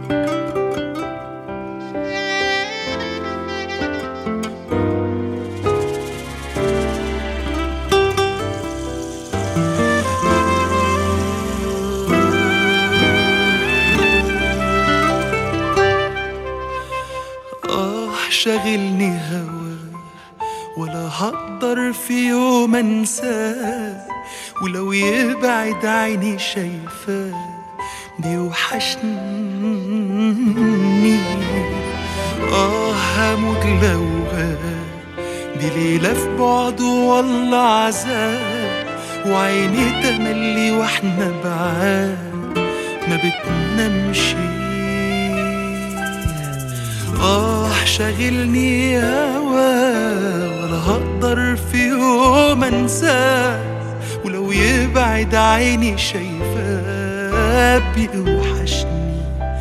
آه شاغلني هوا ولا هقدر في يوم انساه ولو يبعد عيني شايفاه بيوحشني آه هموت لو غاب دي ليلة في بعده والله عذاب وعيني تملي واحنا بعاد ما بتنامش آه شاغلني هوا ولا هقدر في يوم انساه ولو يبعد عيني شايفاه بيوحشني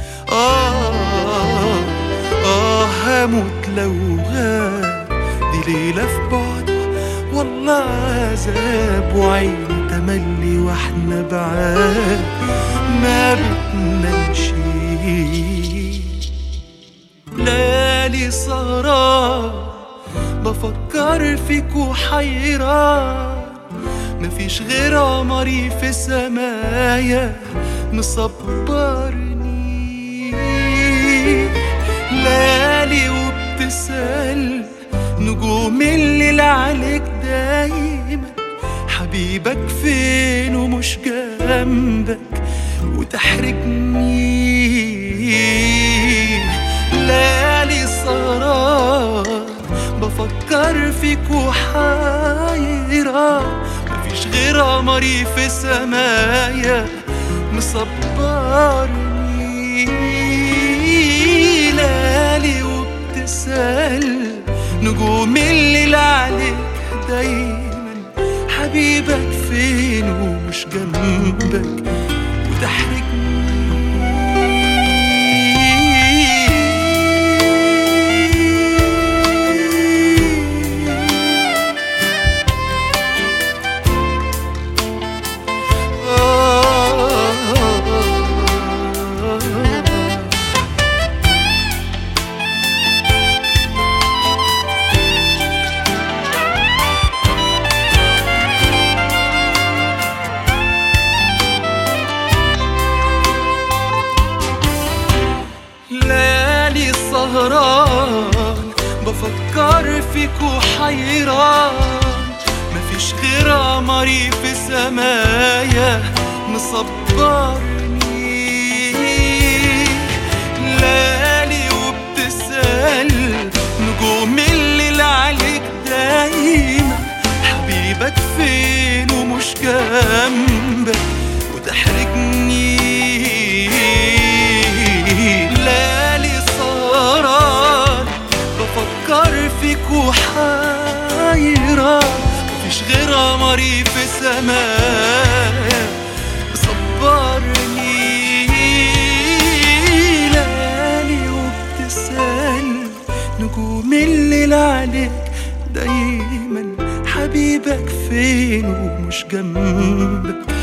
آه آه هموت لو غاب دي ليلة في بعده والله عذاب وعيني تملي واحنا بعاد ما بتنامش ليالي سهران بفكر فيك وحيران مفيش غير قمري في سمايا مصبرني ليالي وبتسأل نجوم الليل عليك دايما حبيبك فين ومش جنبك وتحرجني ليالي سهران بفكر فيك وحيران مفيش غير قمري في سمايا مصبرني ليالي وبتسأل نجوم الليل عليك دايما حبيبك فين ومش جنبك وتحرجني آه ليالي سهران بفكر فيك وحيران مفيش غير قمري في سمايا مصبرني ليالي وبتسأل نجوم الليل عليك دايما حبيبك فين ومش جنبك وتحرجني ليالي سهران بفكر فيك وحيران مفيش غير قمري في سماء صبرني ليالي وبتسأل نجوم الليل عليك دايما حبيبك فين ومش جنبك